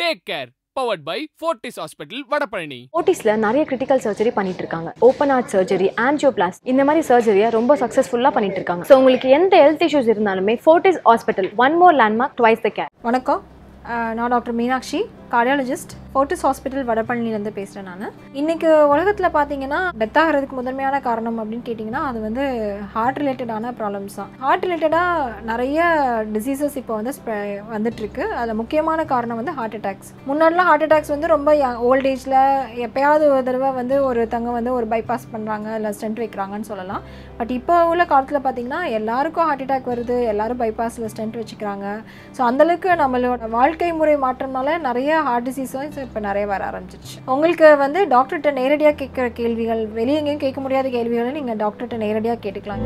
take care powered by Fortis hospital Vadapalani ஓட்டிஸில் நிறைய critical surgery பண்ணிட்டு இருக்காங்க ஓப்பன் ஹார்ட் சர்ஜரி ஆன்ஜியோபிளாஸ்ட் இந்த மாதிரி சர்ஜரியை ரொம்ப சக்ஸஸ்ஃபுல்லாக பண்ணிட்டு இருக்காங்க ஸோ உங்களுக்கு எந்த ஹெல்த் இஷ்யூஸ் இருந்தாலுமே Fortis hospital one more landmark twice the care வணக்கம் அஹ் நான் doctor Meenakshi cardiologist Fortis hospital வடபழனிலேருந்து பேசுகிறேன் நான் இன்றைக்கி உலகத்தில் பார்த்தீங்கன்னா டெத் ஆகிறதுக்கு முதன்மையான காரணம் அப்படின்னு கேட்டிங்கன்னா அது வந்து ஹார்ட் ரிலேட்டடான ப்ராப்ளம்ஸ் தான் ஹார்ட் ரிலேட்டடாக நிறைய டிசீசஸ் இப்போ வந்து spread- வந்துட்டுருக்கு அதில் முக்கியமான காரணம் வந்து ஹார்ட் அட்டாக்ஸ் முன்னாடிலாம் ஹார்ட் அட்டாக்ஸ் வந்து ரொம்ப ஓல்ட் ஏஜில் எப்பயாவது ஒரு தடவை வந்து ஒருத்தங்க வந்து ஒரு பைபாஸ் பண்ணுறாங்க இல்லை ஸ்டென்ட் வைக்கிறாங்கன்னு சொல்லலாம் பட் இப்போ உள்ள காலத்தில் பார்த்தீங்கன்னா எல்லாருக்கும் ஹார்ட் அட்டாக் வருது எல்லாரும் பைபாஸில் ஸ்டென்ட் வச்சுக்கிறாங்க ஸோ அந்தளவுக்கு நம்மளோட வாழ்க்கை முறை மாற்றம்னால நிறைய ஹார்ட் டிசீஸும் இப்போ நிறைய வர ஆரம்பிச்சிருச்சு உங்களுக்கு வந்து டாக்டர்கிட்ட நேரடியாக கேட்குற கேள்விகள் வெளியே எங்கேயும் கேட்க முடியாத கேள்விகளை நீங்கள் டாக்டர்கிட்ட நேரடியாக கேட்டுக்கலாம்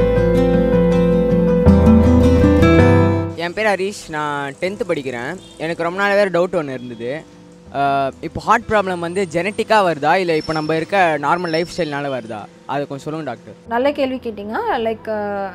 என் பேர் ஹரிஷ் நான் டென்த்து படிக்கிறேன் எனக்கு ரொம்ப நாள் வேறு டவுட் ஒன்று இருந்தது அஹ் இப்போ ஹார்ட் ப்ராப்ளம் வந்து ஜெனட்டிக்காக வருதா இல்லை இப்போ நம்ம இருக்க நார்மல் லைஃப் ஸ்டைல்னால வருதா அது கொஞ்சம் சொல்லுங்கள் டாக்டர் நல்ல கேள்வி கேட்டிங்க லைக்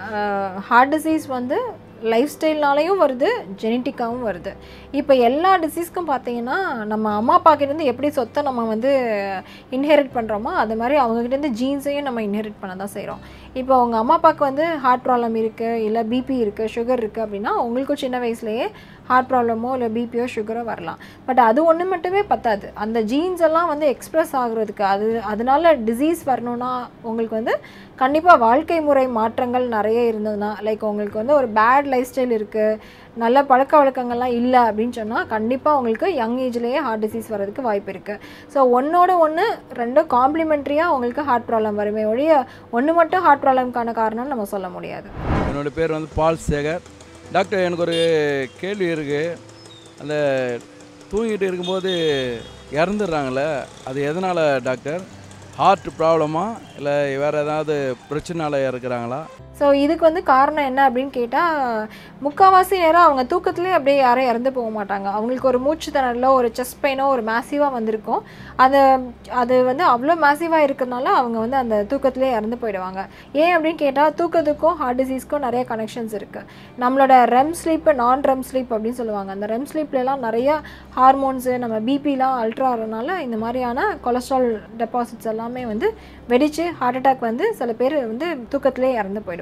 ஹார்ட் டிசீஸ் வந்து லைஃப் ஸ்டைல்னாலையும் வருது ஜெனட்டிக்காகவும் வருது இப்போ எல்லா டிசீஸ்க்கும் பார்த்தீங்கன்னா நம்ம அம்மா அப்பாக்கிட்டேருந்து எப்படி சொத்தை நம்ம வந்து இன்ஹெரிட் பண்ணுறோமோ அது மாதிரி அவங்கக்கிட்டேருந்து ஜீன்ஸையும் நம்ம இன்ஹெரிட் பண்ண தான் செய்கிறோம் இப்போ உங்கள் அம்மா அப்பாவுக்கு வந்து ஹார்ட் ப்ராப்ளம் இருக்குது இல்லை பிபி இருக்குது சுகர் இருக்குது அப்படின்னா உங்களுக்கும் சின்ன வயசுலேயே ஹார்ட் ப்ராப்ளமோ இல்லை பிபியோ சுகரோ வரலாம் பட் அது ஒன்று மட்டுமே பத்தாது அந்த ஜீன்ஸ் எல்லாம் வந்து எக்ஸ்ப்ரெஸ் ஆகுறதுக்கு அது அதனால டிசீஸ் வரணும்னா உங்களுக்கு வந்து கண்டிப்பாக வாழ்க்கை முறை மாற்றங்கள் நிறைய இருந்ததுன்னா லைக் உங்களுக்கு வந்து ஒரு பேட் லைஃப் ஸ்டைல் இருக்குது நல்ல பழக்க வழக்கங்கள்லாம் இல்லை அப்படின்னு சொன்னால் கண்டிப்பாக உங்களுக்கு யங் ஏஜ்லேயே ஹார்ட் டிசீஸ் வரதுக்கு வாய்ப்பு இருக்குது ஸோ ஒன்றோட ஒன்று ரெண்டும் காம்ப்ளிமெண்ட்ரியாக உங்களுக்கு ஹார்ட் ப்ராப்ளம் வருமே ஒழிய ஒன்று மட்டும் ஹார்ட் ப்ராப்ளம்க்கான காரணம்னு நம்ம சொல்ல முடியாது என்னோடய பேர் வந்து பால் சேகர் டாக்டர் எனக்கு ஒரு கேள்வி இருக்குது அந்த தூங்கிட்டு இருக்கும்போது இறந்துடுறாங்களே அது எதனால் டாக்டர் ஹார்ட் ப்ராப்ளமா இல்லை வேறு ஏதாவது பிரச்சனையால் இறக்குறாங்களா ஸோ இதுக்கு வந்து காரணம் என்ன அப்படின்னு கேட்டால் முக்கால்வாசி நேரம் அவங்க தூக்கத்துலேயே அப்படியே யாரும் இறந்து போக மாட்டாங்க அவங்களுக்கு ஒரு மூச்சு திணறலோ ஒரு செஸ்ட் பெயினோ ஒரு மேசிவாக வந்திருக்கும் அது அது வந்து அவ்வளோ மேசிவாக இருக்கிறதுனால அவங்க வந்து அந்த தூக்கத்திலே இறந்து போயிடுவாங்க ஏன் அப்படின்னு கேட்டால் தூக்கத்துக்கும் ஹார்ட் டிசீஸ்க்கும் நிறைய கனெக்ஷன்ஸ் இருக்குது நம்மளோட REM sleep non REM sleep அப்படின்னு சொல்லுவாங்க அந்த ரெம் ஸ்லீப்லலாம் நிறைய ஹார்மோன்ஸு நம்ம பிபிலாம் அல்ட்ரா ஆகிறதுனால இந்த மாதிரியான கொலஸ்ட்ரால் டெபாசிட்ஸ் எல்லாமே வந்து வெடித்து ஹார்ட் அட்டாக் வந்து சில பேர் வந்து தூக்கத்திலே இறந்து போயிடுவாங்க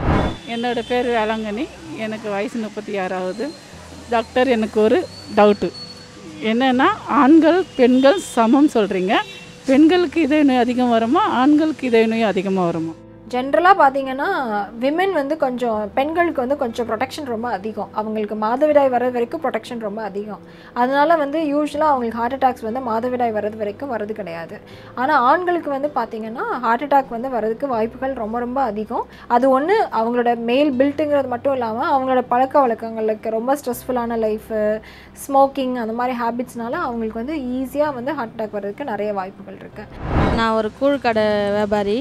என்னோட பேர் வேளாங்கண்ணி எனக்கு வயசு முப்பத்தி ஆறாவது டாக்டர் எனக்கு ஒரு டவுட்டு என்னென்னா ஆண்கள் பெண்கள் சமம் சொல்கிறீங்க பெண்களுக்கு இதய நோய் அதிகம் வருமா ஆண்களுக்கு இதய நோய் அதிகமாக வருமா ஜென்ரலாக பார்த்தீங்கன்னா விமென் வந்து கொஞ்சம் பெண்களுக்கு வந்து கொஞ்சம் ப்ரொடெக்ஷன் ரொம்ப அதிகம் அவங்களுக்கு மாதவிடாய் வர்றது வரைக்கும் ப்ரொடெக்ஷன் ரொம்ப அதிகம் அதனால வந்து யூஸ்வலாக அவங்களுக்கு ஹார்ட் அட்டாக்ஸ் வந்து மாதவிடாய் வர்றது வரைக்கும் வரது கிடையாது ஆனால் ஆண்களுக்கு வந்து பார்த்தீங்கன்னா ஹார்ட் அட்டாக் வந்து வரதுக்கு வாய்ப்புகள் ரொம்ப ரொம்ப அதிகம் அது ஒன்று அவங்களோட மேல் பில்ட்டுங்கிறது மட்டும் இல்லாமல் அவங்களோட பழக்க வழக்கங்களுக்கு ரொம்ப ஸ்ட்ரெஸ்ஃபுல்லான லைஃபு ஸ்மோக்கிங் அந்த மாதிரி ஹேபிட்ஸ்னால அவங்களுக்கு வந்து ஈஸியாக வந்து ஹார்ட் அட்டாக் வர்றதுக்கு நிறைய வாய்ப்புகள் இருக்குது நான் ஒரு கூழ்கடை வியாபாரி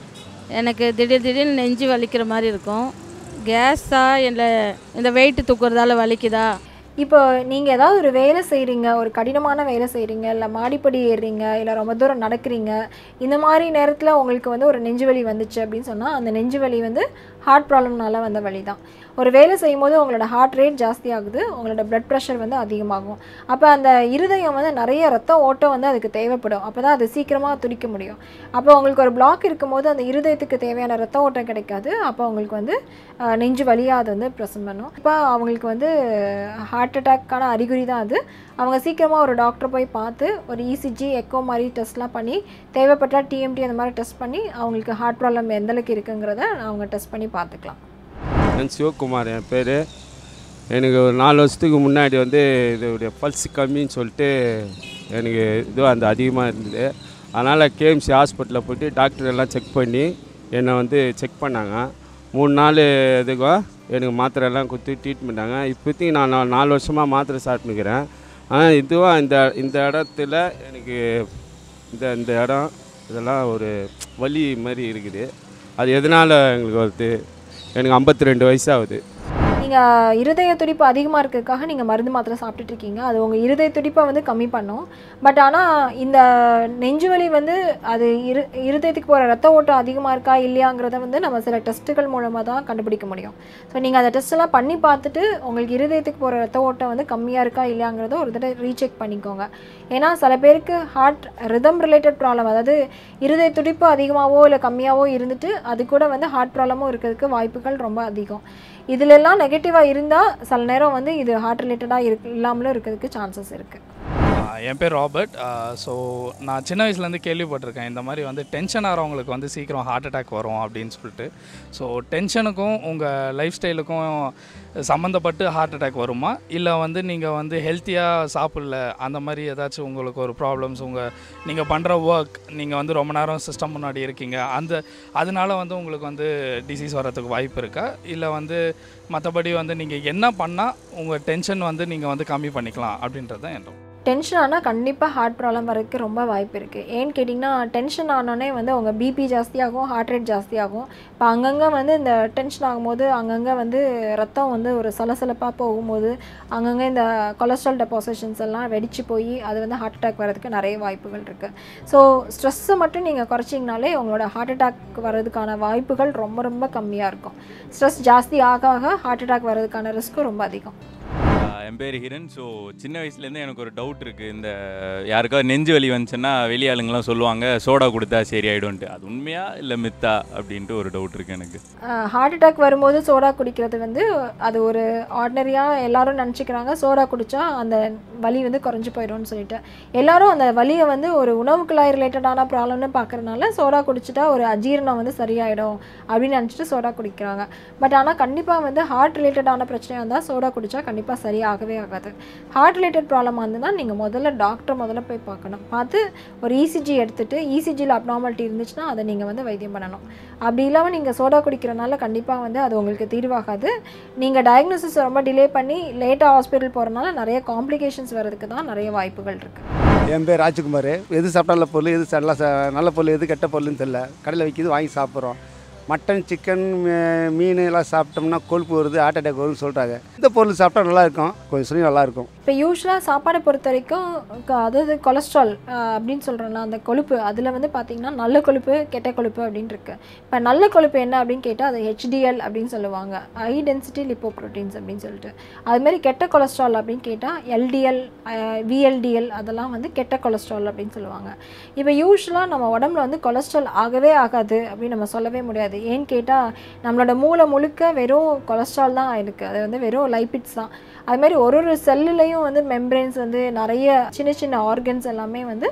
எனக்கு திடீர் திடீர்னு நெஞ்சு வலிக்கிற மாதிரி இருக்கும் கேஸா இல்லை இந்த வெயிட்டு தூக்குறதால வலிக்குதா இப்போ நீங்கள் ஏதாவது ஒரு வேலை செய்கிறீங்க ஒரு கடினமான வேலை செய்கிறீங்க இல்லை மாடிப்படி ஏறுறீங்க இல்லை ரொம்ப தூரம் நடக்கிறீங்க இந்த மாதிரி நேரத்தில் உங்களுக்கு வந்து ஒரு நெஞ்சு வலி வந்துச்சு அப்படின்னு சொன்னால் அந்த நெஞ்சு வலி வந்து ஹார்ட் ப்ராப்ளம்னால வந்த வலி தான் ஒரு வேலை செய்யும் போது உங்களோட ஹார்ட் ரேட் ஜாஸ்தி ஆகுது உங்களோட blood ப்ரெஷர் வந்து அதிகமாகும் அப்போ அந்த இருதயம் வந்து நிறைய ரத்த ஓட்டம் வந்து அதுக்கு தேவைப்படும் அப்போ தான் அது சீக்கிரமாக துடிக்க முடியும் அப்போ உங்களுக்கு ஒரு பிளாக் இருக்கும்போது அந்த இருதயத்துக்கு தேவையான ரத்த ஓட்டம் கிடைக்காது அப்போ உங்களுக்கு வந்து அஹ், நெஞ்சு வலியாக அது வந்து ப்ரெசன்ட் பண்ணும் இப்போ அவங்களுக்கு வந்து ஹார்ட் அட்டாக்கான அறிகுறி தான் அது அவங்க சீக்கிரமாக ஒரு டாக்டர் போய் பார்த்து ஒரு இசிஜி எக்கோ மாதிரி டெஸ்ட்லாம் பண்ணி தேவைப்பட்டால் டிஎம்டி அந்த மாதிரி டெஸ்ட் பண்ணி அவங்களுக்கு ஹார்ட் ப்ராப்ளம் எந்த அளவுக்கு இருக்குங்கிறத அவங்க டெஸ்ட் பண்ணி பார்த்துக்கலாம் நான் சிவகுமார் என் பேர் எனக்கு ஒரு நாலு வருஷத்துக்கு முன்னாடி வந்து இதோடைய பல்ஸ் கம்மின்னு சொல்லிட்டு எனக்கு இது அந்த அதிகமாக இருந்தது அதனால் கேஎம்சி ஹாஸ்பிட்டலில் போயிட்டு டாக்டர் எல்லாம் செக் பண்ணி என்னை வந்து செக் பண்ணாங்க மூணு நாள் இதுக்கும் எனக்கு மாத்திரை எல்லாம் கொடுத்து ட்ரீட் பண்ணாங்க இப்போதைக்கு நான் நா- நாலு வருஷமாக மாத்திரை சாப்பிட்டுக்கிறேன் ஆனால் இதுவும் இந்த இந்த இடத்துல எனக்கு இந்த இந்த இடம் இதெல்லாம் ஒரு வலி மாதிரி இருக்குது அது எதனால் எங்களுக்கு வருது எனக்கு ஐம்பத்தி ரெண்டு வயசாகுது நீங்கள் நீங்கள் இருதய துடிப்பு அதிகமாக இருக்கிறதுக்காக நீங்கள் மருந்து மாத்திரை சாப்பிட்டுட்டு இருக்கீங்க அது உங்கள் இருதய துடிப்பை வந்து கம்மி பண்ணும் பட் ஆனால் இந்த நெஞ்சு வலி வந்து அது இரு இருதயத்துக்கு போகிற ரத்த ஓட்டம் அதிகமாக இருக்கா இல்லையாங்கிறத வந்து நம்ம சில டெஸ்ட்டுகள் மூலமாக தான் கண்டுபிடிக்க முடியும் ஸோ நீங்கள் அந்த டெஸ்ட் எல்லாம் பண்ணி பார்த்துட்டு உங்களுக்கு இருதயத்துக்கு போகிற ரத்த ஓட்டம் வந்து கம்மியாக இருக்கா இல்லையாங்கிறத ஒரு தடவை ரீசெக் பண்ணிக்கோங்க ஏன்னா சில பேருக்கு ஹார்ட் ரிதம் ரிலேட்டட் ப்ராப்ளம் அதாவது இருதய துடிப்பு அதிகமாகவோ இல்லை கம்மியாகவோ இருந்துட்டு அது கூட வந்து ஹார்ட் ப்ராப்ளமும் இருக்கிறதுக்கு வாய்ப்புகள் ரொம்ப அதிகம் இதிலெல்லாம் நெகட்டிவாக இருந்தால் சில நேரம் வந்து இது ஹார்ட் ரிலேட்டடாக இருக்கு இல்லாமலும் இருக்கிறதுக்கு சான்சஸ் இருக்குது ஆஹ் என் பேர் ராபர்ட் ஸோ நான் சின்ன வயசுலேருந்து கேள்விப்பட்டிருக்கேன் இந்த மாதிரி வந்து டென்ஷன் ஆகிறவங்களுக்கு வந்து சீக்கிரம் ஹார்ட் அட்டாக் வரும் அப்படின்னு சொல்லிட்டு ஸோ டென்ஷனுக்கும் உங்கள் லைஃப் ஸ்டைலுக்கும் சம்மந்தப்பட்டு ஹார்ட் அட்டாக் வருமா இல்லை வந்து நீங்கள் வந்து ஹெல்த்தியாக சாப்பிடல அந்த மாதிரி ஏதாச்சும் உங்களுக்கு ஒரு ப்ராப்ளம்ஸ் உங்கள் நீங்கள் பண்ணுற ஒர்க் நீங்கள் வந்து ரொம்ப நேரம் சிஸ்டம் முன்னாடி இருக்கீங்க அந்த அதனால வந்து உங்களுக்கு வந்து டிசீஸ் வர்றதுக்கு வாய்ப்பு இருக்கா இல்லை வந்து மற்றபடி வந்து நீங்கள் என்ன பண்ணால் உங்கள் டென்ஷன் வந்து நீங்கள் வந்து கம்மி பண்ணிக்கலாம் அப்படின்றது தான் என்னோட டென்ஷன் ஆனால் கண்டிப்பாக ஹார்ட் ப்ராப்ளம் வரதுக்கு ரொம்ப வாய்ப்பு இருக்குது ஏன்னு கேட்டிங்கன்னா டென்ஷன் ஆனோடனே வந்து உங்கள் பிபி ஜாஸ்தியாகும் ஹார்ட் ரேட் ஜாஸ்தியாகும் இப்போ அங்கங்கே வந்து இந்த டென்ஷன் ஆகும்போது அங்கங்கே வந்து ரத்தம் வந்து ஒரு சலசலப்பாக போகும்போது அங்கங்கே இந்த கொலஸ்ட்ரால் டெபாசிஷன்ஸ் எல்லாம் வெடிச்சு போய் அது வந்து ஹார்ட் அட்டாக் வரதுக்கு நிறைய வாய்ப்புகள் இருக்குது ஸோ ஸ்ட்ரெஸ்ஸை மட்டும் நீங்கள் குறைச்சிங்கனாலே உங்களோட ஹார்ட் அட்டாக் வர்றதுக்கான வாய்ப்புகள் ரொம்ப ரொம்ப கம்மியாக இருக்கும் ஸ்ட்ரெஸ் ஜாஸ்தி ஆக ஆக ஹார்ட் அட்டாக் வர்றதுக்கான ரிஸ்க்கும் ரொம்ப அதிகம் ஆஹ் என் பேர் ஹிரன் ஸோ சின்ன வயசுலேருந்து எனக்கு ஒரு டவுட் இருக்குது இந்த யாருக்காவது நெஞ்சு வலி வந்துச்சுன்னா வெளி ஆளுங்கெல்லாம் சொல்லுவாங்க சோடா கொடுத்தா சரியாயிடும்ன்ட்டு அது உண்மையா இல்லை மித்தா அப்படின்ட்டு ஒரு டவுட் இருக்குது எனக்கு ஹார்ட் அட்டாக் வரும்போது சோடா குடிக்கிறது வந்து அது ஒரு ஆர்டினரியாக எல்லாரும் நினச்சிக்கிறாங்க சோடா குடித்தா அந்த வலி வந்து குறைஞ்சு போயிடும்னு சொல்லிட்டு எல்லாரும் அந்த வலியை வந்து ஒரு உணவு குழாய் ரிலேட்டடான ப்ராப்ளம்னு பார்க்குறதுனால சோடா குடிச்சிட்டா ஒரு அஜீரணம் வந்து சரியாயிடும் அப்படின்னு நினச்சிட்டு சோடா குடிக்கிறாங்க பட் ஆனால் கண்டிப்பாக வந்து ஹார்ட் ரிலேட்டடான பிரச்சனையாக இருந்தால் சோடா குடித்தா கண்டிப்பாக சரியாகவே ஆகாது ஹார்ட் ரிலேட்டட் ப்ராப்ளம் இருந்ததுன்னா நீங்கள் முதல்ல டாக்டர் முதல்ல போய் பார்க்கணும் பார்த்து ஒரு இசிஜி எடுத்துட்டு இசிஜியில் அப்நார்மாலிட்டி இருந்துச்சுன்னா அதை நீங்கள் வந்து வைத்தியம் பண்ணணும் அப்படி இல்லாமல் நீங்கள் சோடா குடிக்கிறனால கண்டிப்பாக வந்து அது உங்களுக்கு தீர்வாகாது நீங்கள் டயக்னோசிஸ் ரொம்ப டிலே பண்ணி லேட்டாக ஹாஸ்பிட்டல் போகிறனால நிறைய காம்ப்ளிகேஷன்ஸ் வர்றதுக்கு தான் நிறைய வாய்ப்புகள் இருக்குது என் பேர் ராஜ்குமார் எது சாப்பிட்டா நல்ல பொருள் எது நல்ல ச- நல்ல பொருள் எது கெட்ட பொருள்னு தெரியல கடையில் விற்கிது வாங்கி சாப்பிட்றோம் மட்டன் சிக்கன் மீன் எல்லாம் சாப்பிட்டோம்னா கொழுப்பு வருது ஹார்ட் அட்டாக் வரும்னு சொல்கிறாங்க இந்த பொருள் சாப்பிட்டா நல்லா இருக்கும் கொஞ்சம் சொல்லி நல்லா இருக்கும் இப்போ யூஸ்வலாக சாப்பாடை பொறுத்த வரைக்கும் க- அதாவது கொலஸ்ட்ரால் அப்படின்னு சொல்கிறோம்ல அந்த கொழுப்பு அதில் வந்து பார்த்திங்கன்னா நல்ல கொழுப்பு கெட்ட கொழுப்பு அப்படின்னு இருக்கு இப்போ நல்ல கொழுப்பு என்ன அப்படின்னு கேட்டால் அது ஹெச்டிஎல் அப்படின்னு சொல்லுவாங்க ஹை டென்சிட்டி லிப்போப்ரோட்டீன்ஸ் அப்படின்னு சொல்லிட்டு அதுமாரி கெட்ட கொலஸ்ட்ரால் அப்படின்னு கேட்டால் எல்டிஎல் விஎல்டிஎல் அதெல்லாம் வந்து கெட்ட கொலஸ்ட்ரால் அப்படின்னு சொல்லுவாங்க இப்போ யூஸ்வலாக நம்ம உடம்புல வந்து கொலஸ்ட்ரால் ஆகவே ஆகாது அப்படின்னு நம்ம சொல்லவே முடியாது ஏன்னு கேட்டால் நம்மளோட மூளை முழுக்க வெறும் கொலஸ்ட்ரால் தான் இருக்குது அது வந்து வெறும் லைபிட்ஸ் தான் அது மாதிரி ஒரு ஒரு செல்லுலேயும் வந்து மெம்பரேன்ஸ் வந்து நிறைய சின்ன சின்ன ஆர்கன்ஸ் எல்லாமே வந்து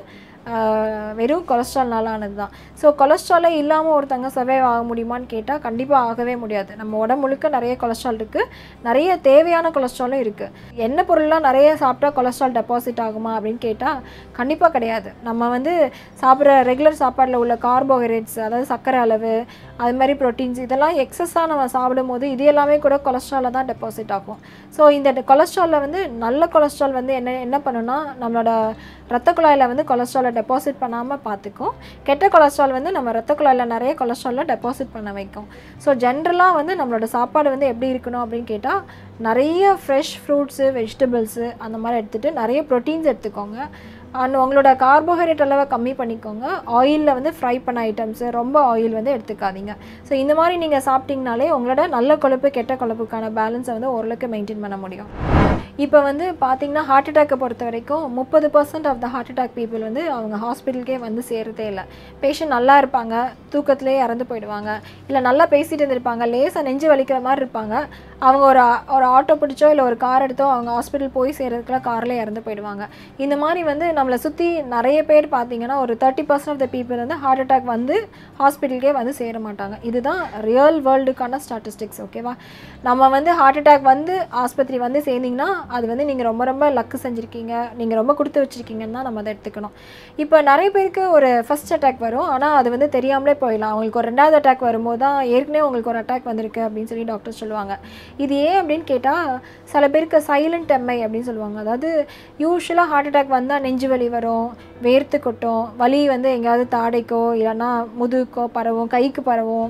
ஆஹ், வெறும் கொலஸ்ட்ரால்னால ஆனது தான் ஸோ கொலஸ்ட்ராலே இல்லாமல் ஒருத்தங்க சர்வைவ் ஆக முடியுமான்னு கேட்டால் கண்டிப்பாக ஆகவே முடியாது நம்ம உடம்பு முழுக்க நிறைய கொலஸ்ட்ரால் இருக்குது நிறைய தேவையான கொலஸ்ட்ராலும் இருக்குது எண்ணெய் பொருள்லாம் நிறைய சாப்பிட்டா கொலஸ்ட்ரால் டெபாசிட் ஆகுமா அப்படின்னு கேட்டால் கண்டிப்பாக கிடையாது நம்ம வந்து சாப்பிட்ற ரெகுலர் சாப்பாட்டில் உள்ள கார்போஹைட்ரேட்ஸ் அதாவது சர்க்கரை அளவு அது மாதிரி ப்ரோட்டீன்ஸ் இதெல்லாம் எக்ஸஸாக நம்ம சாப்பிடும்போது இது எல்லாமே கூட கொலஸ்ட்ராலில் தான் டெபாசிட் ஆகும் ஸோ இந்த கொலஸ்ட்ராலில் வந்து நல்ல கொலஸ்ட்ரால் வந்து என்ன என்ன பண்ணுன்னா நம்மளோட ரத்த குழாயில் வந்து கொலஸ்ட்ராலை டெபாசிட் பண்ணாமல் பார்த்துக்கும் கெட்ட கொலஸ்ட்ரால் வந்து நம்ம ரத்த குழாயில் நிறைய கொலஸ்ட்ராலை டெபாசிட் பண்ண வைக்கும் ஸோ ஜென்ரலாக வந்து நம்மளோட சாப்பாடு வந்து எப்படி இருக்கணும் அப்படின்னு கேட்டால் நிறைய ஃப்ரெஷ் ஃப்ரூட்ஸு வெஜிடபிள்ஸு அந்த மாதிரி எடுத்துகிட்டு நிறைய ப்ரோட்டீன்ஸ் எடுத்துக்கோங்க அண்ட் உங்களோட கார்போஹைட்ரேட் அளவை கம்மி பண்ணிக்கோங்க ஆயிலில் வந்து ஃப்ரை பண்ண ஐட்டம்ஸு ரொம்ப ஆயில் வந்து எடுத்துக்காதீங்க ஸோ இந்த மாதிரி நீங்கள் சாப்பிட்டீங்கனாலே உங்களோட நல்ல கொழுப்பு கெட்ட கொழுப்புக்கான பேலன்ஸை வந்து ஓரளவுக்கு மெயின்டைன் பண்ண முடியும் இப்போ வந்து பார்த்தீங்கன்னா ஹார்ட் அட்டாக்கை பொறுத்த வரைக்கும் முப்பது percent of the heart attack people வந்து அவங்க ஹாஸ்பிட்டலுக்கே வந்து சேரதே இல்லை பேஷண்ட் நல்லா இருப்பாங்க தூக்கத்திலே இறந்து போயிடுவாங்க இல்லை நல்லா பேசிட்டு இருந்திருப்பாங்க லேசாக நெஞ்சு வலிக்கிற மாதிரி இருப்பாங்க அவங்க ஒரு ஆ- ஒரு ஆட்டோ பிடிச்சோ இல்லை ஒரு கார் எடுத்தோ அவங்க ஹாஸ்பிட்டல் போய் சேர்றதுக்குள்ள கார்லேயே இறந்து போயிடுவாங்க இந்த மாதிரி வந்து நம்மளை சுற்றி நிறைய பேர் பார்த்தீங்கன்னா ஒரு thirty percent of the people வந்து ஹார்ட் அட்டாக் வந்து ஹாஸ்பிட்டலுக்கே வந்து சேர மாட்டாங்க இதுதான் ரியல் வேர்ல்டுக்கான ஸ்டாட்டிஸ்டிக்ஸ் ஓகேவா நம்ம வந்து ஹார்ட் அட்டாக் வந்து ஆஸ்பத்திரி வந்து சேர்ந்தீங்கன்னா அது வந்து நீங்கள் ரொம்ப ரொம்ப லக்கு செஞ்சுருக்கீங்க நீங்கள் ரொம்ப கொடுத்து வச்சுருக்கீங்கன்னு தான் நம்ம அதை எடுத்துக்கணும் இப்போ நிறைய பேருக்கு ஒரு ஃபர்ஸ்ட் அட்டாக் வரும் ஆனால் அது வந்து தெரியாமலே போயிடலாம் அவங்களுக்கு ஒரு ரெண்டாவது அட்டாக் வரும்போது தான் ஏற்கனவே உங்களுக்கு ஒரு அட்டாக் வந்திருக்கு அப்படின்னு சொல்லி டாக்டர் சொல்லுவாங்க இது ஏன் அப்படின்னு கேட்டால் சில பேருக்கு சைலண்ட் எம்ஐ அப்படின்னு சொல்லுவாங்க அதாவது யூஸ்வலாக ஹார்ட் அட்டாக் வந்தால் நெஞ்சு வலி வரும் வேர்த்து கொட்டும் வலி வந்து எங்கேயாவது தாடைக்கோ இல்லைன்னா முதுகுக்கோ பரவும் கைக்கு பரவும்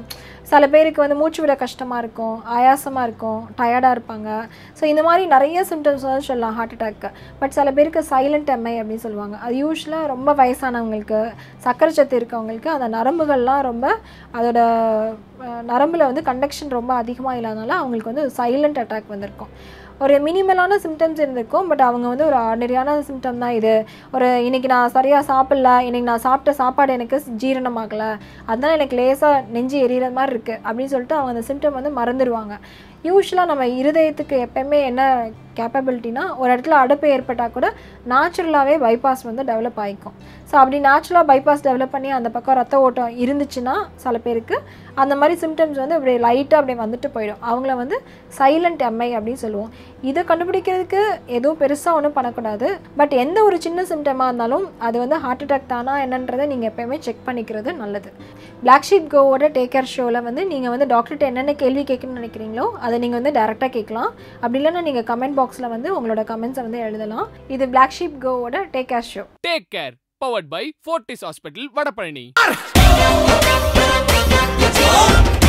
சில பேருக்கு வந்து மூச்சு விட கஷ்டமாக இருக்கும் ஆயாசமாக இருக்கும் டயர்டாக இருப்பாங்க ஸோ இந்த மாதிரி நிறைய சிம்டம்ஸ் வந்து சொல்லலாம் ஹார்ட் அட்டாக்கு பட் சில பேருக்கு சைலண்ட் எம்ஐ அப்படின்னு சொல்லுவாங்க அது யூஸ்வலாக ரொம்ப வயசானவங்களுக்கு சக்கரை சத்து இருக்கவங்களுக்கு அந்த நரம்புகள்லாம் ரொம்ப அதோட அஹ், நரம்புல வந்து கண்டக்ஷன் ரொம்ப அதிகமாக இல்லாதனால அவங்களுக்கு வந்து சைலண்ட் அட்டாக் வந்திருக்கும் ஒரு மினிமலான சிம்டம்ஸ் இருந்திருக்கும் பட் அவங்க வந்து ஒரு ஆர்டினரியான சிம்டம் தான் இது ஒரு இன்னைக்கு நான் சரியாக சாப்பிடல இன்னைக்கு நான் சாப்பிட்ட சாப்பாடு எனக்கு ஜீரணமாகல அதனால எனக்கு லேசாக நெஞ்சு எரியிற மாதிரி இருக்குது அப்படின்னு சொல்லிட்டு அவங்க அந்த சிம்டம் வந்து மறந்துடுவாங்க யூஸ்வலாக நம்ம இருதயத்துக்கு எப்பயுமே என்ன கேப்பபிலிட்டினா ஒரு இடத்துல அடைப்பு ஏற்பட்டால் கூட நேச்சுரலாகவே பைபாஸ் வந்து டெவலப் ஆகிக்கும் ஸோ அப்படி நேச்சுரலாக பைபாஸ் டெவலப் பண்ணி அந்த பக்கம் ரத்த ஓட்டம் இருந்துச்சுன்னா சில பேருக்கு அந்த மாதிரி சிம்டம்ஸ் வந்து அப்படியே லைட்டாக அப்படியே வந்துட்டு போயிடும் அவங்கள வந்து சைலண்ட் எம்ஐ அப்படின்னு சொல்லுவோம் இதை கண்டுபிடிக்கிறதுக்கு எதுவும் பெருசாக ஒன்றும் பண்ணக்கூடாது பட் எந்த ஒரு சின்ன சிம்டமாக இருந்தாலும் அது வந்து ஹார்ட் அட்டாக் தானா என்னன்றதை நீங்கள் எப்பயுமே செக் பண்ணிக்கிறது நல்லது பிளாக் ஷீப் கோவோட டேக் கேர் ஷோவில் வந்து நீங்கள் வந்து டாக்டர்கிட்ட என்னென்ன கேள்வி கேட்கணும்னு நினைக்கிறீங்களோ அதை நீங்கள் வந்து டேரெக்டாக கேட்கலாம் அப்படி இல்லைன்னா நீங்கள் கமெண்ட் பாக்ஸில் வந்து உங்களோட கமெண்ட்ஸை வந்து எழுதலாம் இது பிளாக் ஷீப் கோவோட take care show take care powered by Fortis hospital Vadapalani